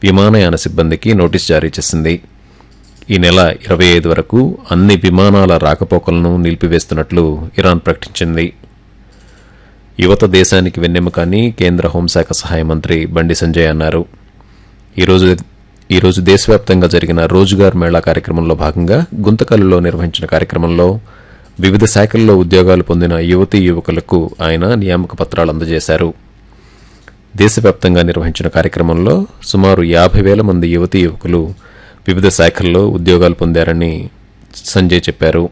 విమానయాన సిబ్బందికి నోటీస్ జారీ చేసింది ఈ నెల ఇరవై ఐదు వరకు అన్ని విమానాల రాకపోకలను నిలిపివేస్తున్నట్లు ఇరాన్ ప్రకటించింది యువత దేశానికి వెన్నెముక అని కేంద్ర హోంశాఖ సహాయ మంత్రి బండి సంజయ్ అన్నారు ఈరోజు ఈరోజు దేశవ్యాప్తంగా జరిగిన రోజ్గార్ మేళా కార్యక్రమంలో భాగంగా గుంతకల్లులో నిర్వహించిన కార్యక్రమంలో వివిధ శాఖల్లో ఉద్యోగాలు పొందిన యువతీ యువకులకు ఆయన నియామక పత్రాలు అందజేశారు దేశవ్యాప్తంగా నిర్వహించిన కార్యక్రమంలో సుమారు యాభై వేల మంది యువతీ యువకులు వివిధ శాఖల్లో ఉద్యోగాలు పొందారని సంజయ్ చెప్పారు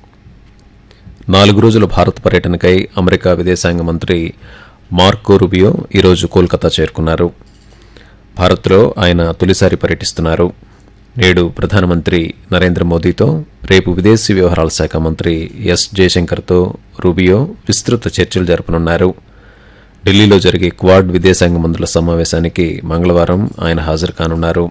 నాలుగు రోజుల భారత్ పర్యటనకై అమెరికా విదేశాంగ మంత్రి మార్కో రుబియో ఈరోజు కోల్కతా చేరుకున్నారు భారత్లో ఆయన తొలిసారి పర్యటిస్తున్నారు నేడు ప్రధానమంత్రి నరేంద్ర మోదీతో రేపు విదేశీ వ్యవహారాల శాఖ మంత్రి ఎస్ జయశంకర్తో రూబియో విస్తృత చర్చలు జరపనున్నారు ఢిల్లీలో జరిగే క్వాడ్ విదేశాంగ మంత్రుల సమావేశానికి మంగళవారం ఆయన హాజరు కానున్నారు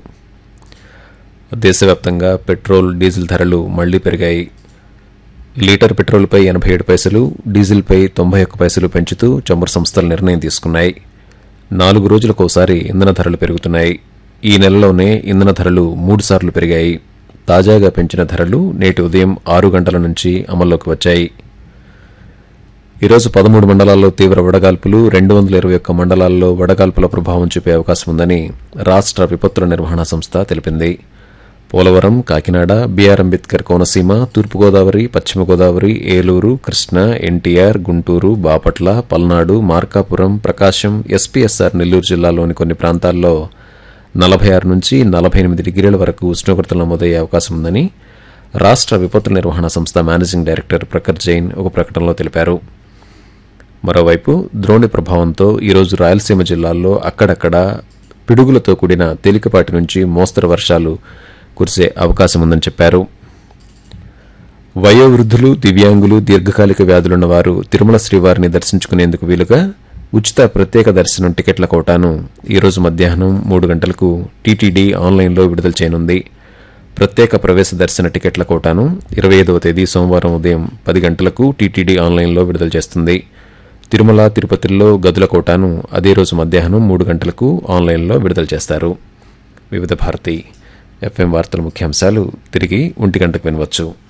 దేశవ్యాప్తంగా పెట్రోల్ డీజిల్ ధరలు మళ్లీ పెరిగాయి లీటర్ పెట్రోల్పై ఎనభై ఏడు పైసలు డీజిల్పై తొంభై ఒక్క పైసలు పెంచుతూ చమురు సంస్థలు నిర్ణయం తీసుకున్నాయి నాలుగు రోజులకోసారి ఇంధన ధరలు పెరుగుతున్నాయి ఈ నెలలోనే ఇంధన ధరలు మూడుసార్లు పెరిగాయి తాజాగా పెంచిన ధరలు నేటి ఉదయం ఆరు గంటల నుంచి అమల్లోకి వచ్చాయి ఈరోజు పదమూడు మండలాల్లో తీవ్ర వడగాల్పులు రెండు వందల ఇరవై ఒక్క మండలాల్లో వడగాల్పుల ప్రభావం చూపే అవకాశం ఉందని రాష్ట్ర విపత్తుల నిర్వహణ సంస్థ తెలిపింది పోలవరం కాకినాడ బీఆర్ అంబేద్కర్ కోనసీమ తూర్పుగోదావరి పశ్చిమ గోదావరి ఏలూరు కృష్ణా ఎన్టీఆర్ గుంటూరు బాపట్ల పల్నాడు మార్కాపురం ప్రకాశం ఎస్పీఎస్ఆర్ నెల్లూరు జిల్లాలోని కొన్ని ప్రాంతాల్లో నలభై ఆరు నుంచి నలభై ఎనిమిది డిగ్రీల వరకు ఉష్ణోగ్రతలు నమోదయ్యే అవకాశం ఉందని రాష్ట్ర విపత్తుల నిర్వహణ సంస్థ మేనేజింగ్ డైరెక్టర్ ప్రఖర్ జైన్ ఒక ప్రకటనలో తెలిపారు మరోవైపు ద్రోణి ప్రభావంతో ఈరోజు రాయలసీమ జిల్లాల్లో అక్కడక్కడ పిడుగులతో కూడిన తేలికపాటి నుంచి మోస్తరు వర్షాలు కురిసే అవకాశం ఉందని చెప్పారు వయోవృద్ధులు దివ్యాంగులు దీర్ఘకాలిక వ్యాధులున్న వారు తిరుమల శ్రీవారిని దర్శించుకునేందుకు వీలుగా ఉచిత ప్రత్యేక దర్శనం టికెట్ల కోటాను ఈరోజు మధ్యాహ్నం మూడు గంటలకు టీటీడీ ఆన్లైన్లో విడుదల చేయనుంది ప్రత్యేక ప్రవేశ దర్శన టికెట్ల కోటాను ఇరవై ఐదవ తేదీ సోమవారం ఉదయం పది గంటలకు టీటీడీ ఆన్లైన్లో విడుదల చేస్తుంది తిరుమల తిరుపతిలో గదుల కోటాను అదే రోజు మధ్యాహ్నం మూడు గంటలకు ఆన్లైన్లో విడుదల చేస్తారు వివిధ భారతి ఎఫ్ఎం వార్తల ముఖ్యాంశాలు తిరిగి ఒంటి గంటకు వినవచ్చు